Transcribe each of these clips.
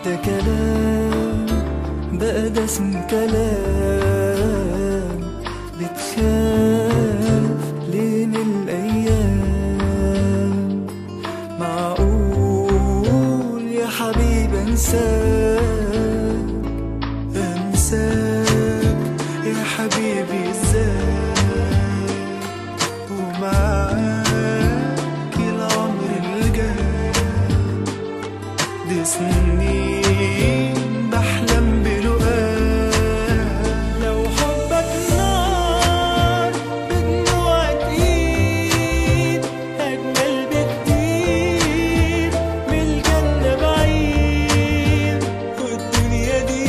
ده كلام بقى ده اسمه كلام بتخاف ليه من الأيام معقول يا حبيبي انساك انساك يا حبيبي ازاي ومعاك العمر الجاي دي سنين بحلم بلقاك لو حبك نار بدموعك ايد اجمل بكتير من الجنة بعيد والدنيا دي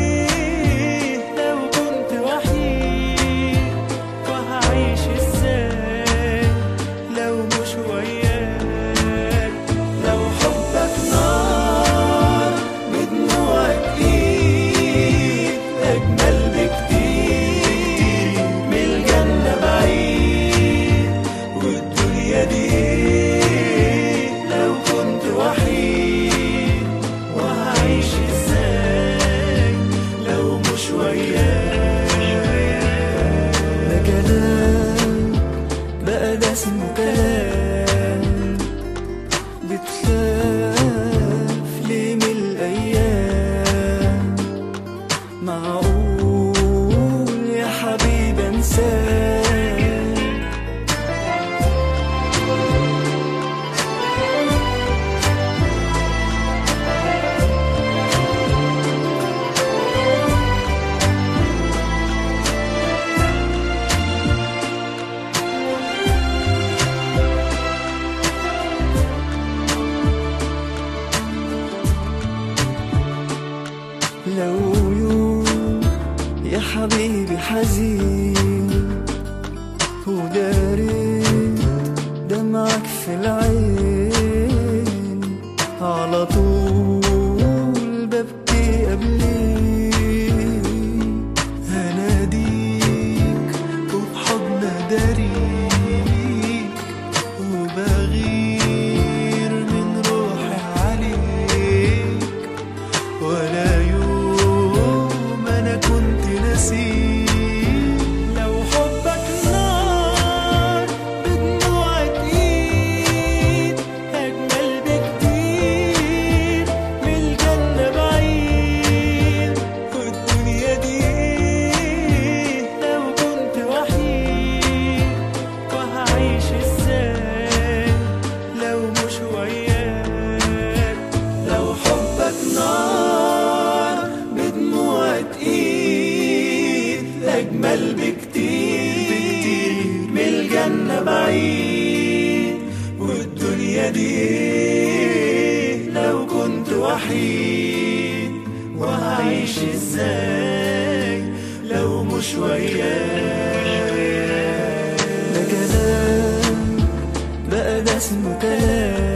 لو كنت وحيد وهعيش ازاي لو مش وياك لو حبك نار بدموعك ايد اجمل بكتير من الجنة بعيد والدنيا دي لو كنت وحيد وهعيش ازاي لو مش وياك ده كلام بقى ده اسمه كلام بتخاف ليه من الأيام معقول يا حبيبي انساك لو يوم يا حبيبي حزين وداريت دمعك في العين على طول ببكي قبليك هناديك وبحضن داريك وبغير من روحي عليك ولا يوم انا كنت نسيك لو حبك نار بدموعك ايد اجمل بكتير من الجنة بعيد والدنيا دي لو كنت وحيد وهعيش ازاي لو مش وياك لو حبك نار بدموعك ايد اجمل بكتير من الجنة بعيد والدنيا دي لو كنت وحيد وهعيش ازاي لو مش وياك ده كلام بقى ده اسمه كلام